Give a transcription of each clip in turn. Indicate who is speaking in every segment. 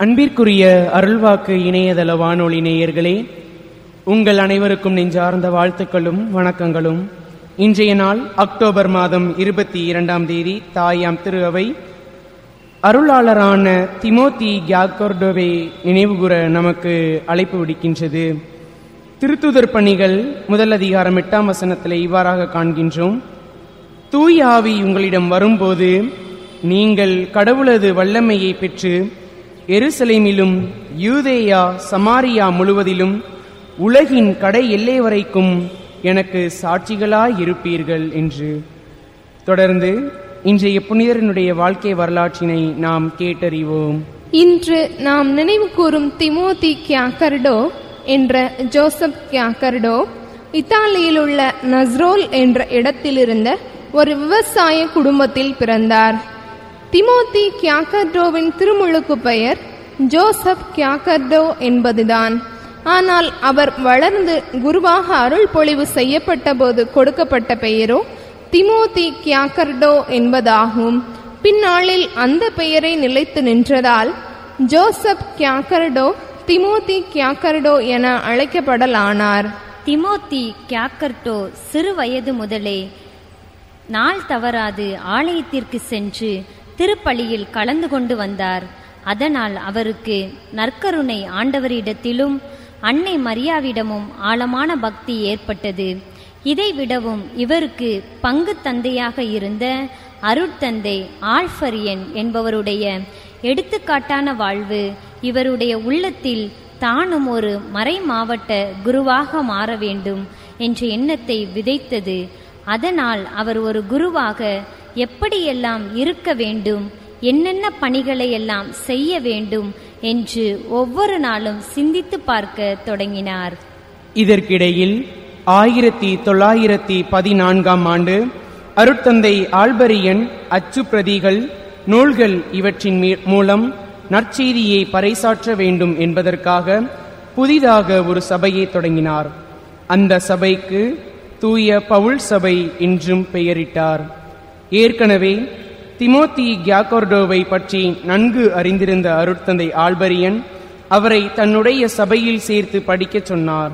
Speaker 1: அன்பிற்குரிய அருள்வாக்கு இணையதள வானொலி நேயர்களே உங்கள் அனைவருக்கும் நெஞ்சார்ந்த வாழ்த்துக்களும் வணக்கங்களும் இன்றைய நாள் அக்டோபர் மாதம் இருபத்தி இரண்டாம் தேதி தாயாம் திரு அவை அருளாளரான திமோத்தி கியாக்கோர்டோவை நினைவுகூர நமக்கு அழைப்பு விடுக்கின்றது திருத்துதர் பணிகள் முதல் அதிகாரம் எட்டாம் வசனத்தில் இவ்வாறாக காண்கின்றோம் தூய ஆவி உங்களிடம் வரும்போது நீங்கள் கடவுளது வல்லமையை பெற்று எருசலேமிலும் யூதேயா சமாரியா முழுவதிலும் உலகின் கடை எல்லை வரைக்கும் எனக்கு சாட்சிகளாய் இருப்பீர்கள் என்று தொடர்ந்து இன்றைய புனிதரனுடைய வாழ்க்கை வரலாற்றினை நாம் கேட்டறிவோம்
Speaker 2: இன்று நாம் நினைவு கூறும் திமோதி கியாக்கர்டோ என்ற ஜோசப் கியாக்கர்டோ இத்தாலியில் உள்ள நஸ்ரோல் என்ற இடத்திலிருந்த ஒரு விவசாய குடும்பத்தில் பிறந்தார் திமோத்தி கியாக்கர்டோவின் திருமுழுக்கு பெயர் ஜோசப் கியாக்கர்டோ என்பதுதான் ஆனால் அவர் வளர்ந்து குருவாக அருள் பொழிவு செய்யப்பட்ட போது கொடுக்கப்பட்ட பெயரோ திமோதி கியாக்கர்டோ என்பதாகும் பின்னாளில் அந்த பெயரை நிலைத்து நின்றதால் ஜோசப் கியாக்கர்டோ திமோதி கியாக்கர்டோ என அழைக்கப்படலானார்
Speaker 3: திமோத்தி கியாக்கர்டோ சிறு வயது முதலே நாள் தவறாது ஆலயத்திற்கு சென்று திருப்பலியில் கலந்து கொண்டு வந்தார் அதனால் அவருக்கு நற்கருணை ஆண்டவரிடத்திலும் அன்னை மரியாவிடமும் ஆழமான பக்தி ஏற்பட்டது இதை விடவும் இவருக்கு பங்கு தந்தையாக இருந்த அருட்தந்தை ஆல்ஃபரியன் என்பவருடைய எடுத்துக்காட்டான வாழ்வு இவருடைய உள்ளத்தில் தானும் ஒரு மறை மாவட்ட குருவாக மாற வேண்டும் என்ற எண்ணத்தை விதைத்தது அதனால் அவர் ஒரு குருவாக எப்படியெல்லாம் இருக்க வேண்டும் என்னென்ன பணிகளை எல்லாம் செய்ய வேண்டும் என்று ஒவ்வொரு நாளும் சிந்தித்து பார்க்க தொடங்கினார்
Speaker 1: இதற்கிடையில் ஆயிரத்தி தொள்ளாயிரத்தி பதினான்காம் ஆண்டு அருட்தந்தை ஆல்பரியன் அச்சு பிரதிகள் நூல்கள் இவற்றின் மீ- மூலம் நற்செய்தியை பறைசாற்ற வேண்டும் என்பதற்காக புதிதாக ஒரு சபையை தொடங்கினார் அந்த சபைக்கு தூய பவுல் சபை என்றும் பெயரிட்டார் ஏற்கனவே திமோத்தி கியாகோர்டோவை பற்றி நன்கு அறிந்திருந்த அருட்தந்தை ஆல்பரியன் அவரை தன்னுடைய சபையில் சேர்த்து படிக்கச் சொன்னார்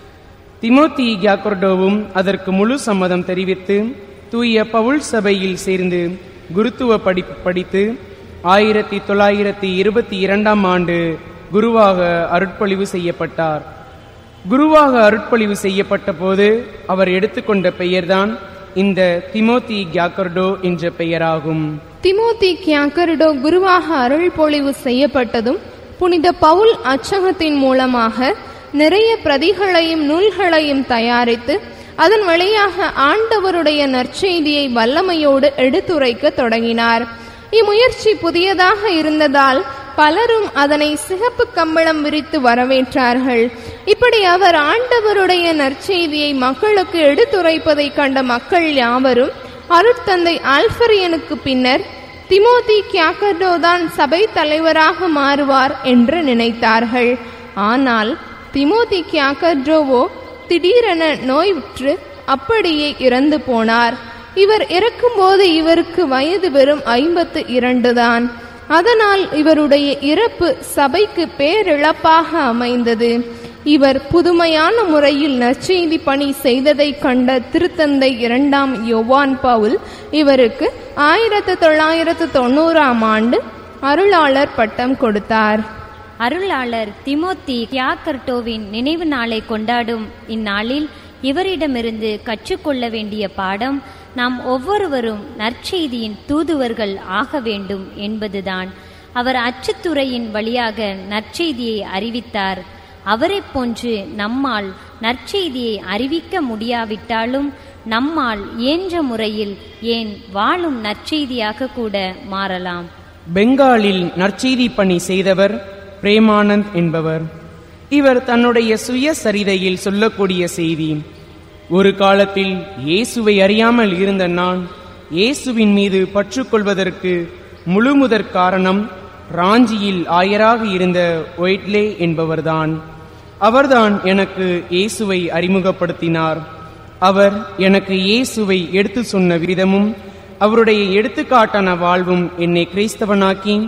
Speaker 1: திமோத்தி கியாகோர்டோவும் அதற்கு முழு சம்மதம் தெரிவித்து தூய பவுல் சபையில் சேர்ந்து குருத்துவ படிப்பு படித்து ஆயிரத்தி தொள்ளாயிரத்தி இருபத்தி இரண்டாம் ஆண்டு குருவாக அருட்பொழிவு செய்யப்பட்டார் குருவாக அருட்பொழிவு செய்யப்பட்ட போது அவர் எடுத்துக்கொண்ட பெயர்தான் இந்த திமோத்தி கியாகர்டோ என்ற பெயராகும்
Speaker 2: திமோதி கியாக்கர்டோ குருவாக அருள் பொழிவு செய்யப்பட்டதும் புனித பவுல் அச்சகத்தின் மூலமாக நிறைய பிரதிகளையும் நூல்களையும் தயாரித்து அதன் வழியாக ஆண்டவருடைய நற்செய்தியை வல்லமையோடு எடுத்துரைக்க தொடங்கினார் இம்முயற்சி புதியதாக இருந்ததால் பலரும் அதனை சிகப்பு கம்பளம் விரித்து வரவேற்றார்கள் இப்படி அவர் ஆண்டவருடைய நற்செய்தியை மக்களுக்கு எடுத்துரைப்பதை கண்ட மக்கள் யாவரும் அருட்தந்தை ஆல்பரியனுக்கு பின்னர் திமோதி கியாக்கர்டோ தான் சபை தலைவராக மாறுவார் என்று நினைத்தார்கள் ஆனால் திமோதி கியாக்கர்டோவோ திடீரென நோயுற்று அப்படியே இறந்து போனார் இவர் இறக்கும்போது இவருக்கு வயது வெறும் ஐம்பத்து இரண்டு தான் அதனால் இவருடைய இறப்பு சபைக்கு பேரிழப்பாக அமைந்தது இவர் புதுமையான முறையில் நற்செய்தி பணி செய்ததைக் கண்ட திருத்தந்தை இரண்டாம் யோவான் பவுல் இவருக்கு ஆயிரத்து தொள்ளாயிரத்து தொண்ணூறாம் ஆண்டு அருளாளர் பட்டம் கொடுத்தார்
Speaker 3: அருளாளர் திமோத்தி கியாக்கர்டோவின் நினைவு நாளை கொண்டாடும் இந்நாளில் இவரிடமிருந்து கற்றுக்கொள்ள வேண்டிய பாடம் நாம் ஒவ்வொருவரும் நற்செய்தியின் தூதுவர்கள் ஆக வேண்டும் என்பதுதான் அவர் அச்சுத்துறையின் வழியாக நற்செய்தியை அறிவித்தார் அவரைப் போன்று நம்மால் நற்செய்தியை அறிவிக்க முடியாவிட்டாலும் நம்மால் இயன்ற முறையில் ஏன் வாழும் நற்செய்தியாக கூட மாறலாம்
Speaker 1: பெங்காலில் நற்செய்தி பணி செய்தவர் பிரேமானந்த் என்பவர் இவர் தன்னுடைய சுயசரிதையில் சொல்லக்கூடிய செய்தி ஒரு காலத்தில் இயேசுவை அறியாமல் இருந்த நான் இயேசுவின் மீது பற்றுக்கொள்வதற்கு முழுமுதற் காரணம் ராஞ்சியில் ஆயராக இருந்த ஒயிட்லே என்பவர்தான் அவர்தான் எனக்கு இயேசுவை அறிமுகப்படுத்தினார் அவர் எனக்கு இயேசுவை எடுத்து சொன்ன விதமும் அவருடைய எடுத்துக்காட்டான வாழ்வும் என்னை கிறிஸ்தவனாக்கி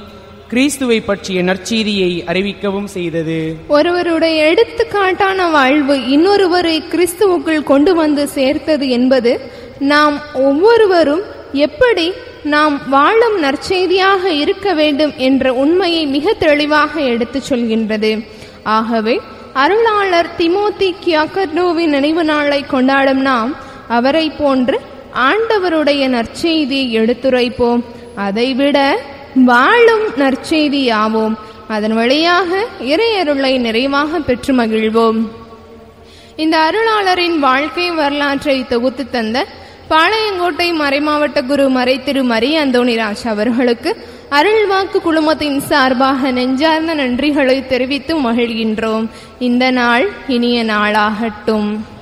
Speaker 1: கிறிஸ்துவை பற்றிய நற்செய்தியை அறிவிக்கவும் செய்தது
Speaker 2: ஒருவருடைய எடுத்துக்காட்டான வாழ்வு இன்னொருவரை கிறிஸ்துவுக்குள் கொண்டு வந்து சேர்த்தது என்பது நாம் ஒவ்வொருவரும் எப்படி நாம் வாழும் நற்செய்தியாக இருக்க வேண்டும் என்ற உண்மையை மிக தெளிவாக எடுத்துச் சொல்கின்றது ஆகவே அருளாளர் திமோத்தி கியாக்கர்டோவின் நினைவு நாளை கொண்டாடும் நாம் அவரை போன்று ஆண்டவருடைய நற்செய்தியை எடுத்துரைப்போம் அதைவிட வாழும் நற்செய்தியாவோம் அதன் வழியாக இறையருளை நிறைவாக பெற்று மகிழ்வோம் இந்த அருளாளரின் வாழ்க்கை வரலாற்றை தொகுத்து தந்த பாளையங்கோட்டை மறைமாவட்ட குரு மறை திரு மரி அந்தோணிராஜ் அவர்களுக்கு அருள்வாக்கு குழுமத்தின் சார்பாக நெஞ்சார்ந்த நன்றிகளை தெரிவித்து மகிழ்கின்றோம் இந்த நாள் இனிய நாளாகட்டும்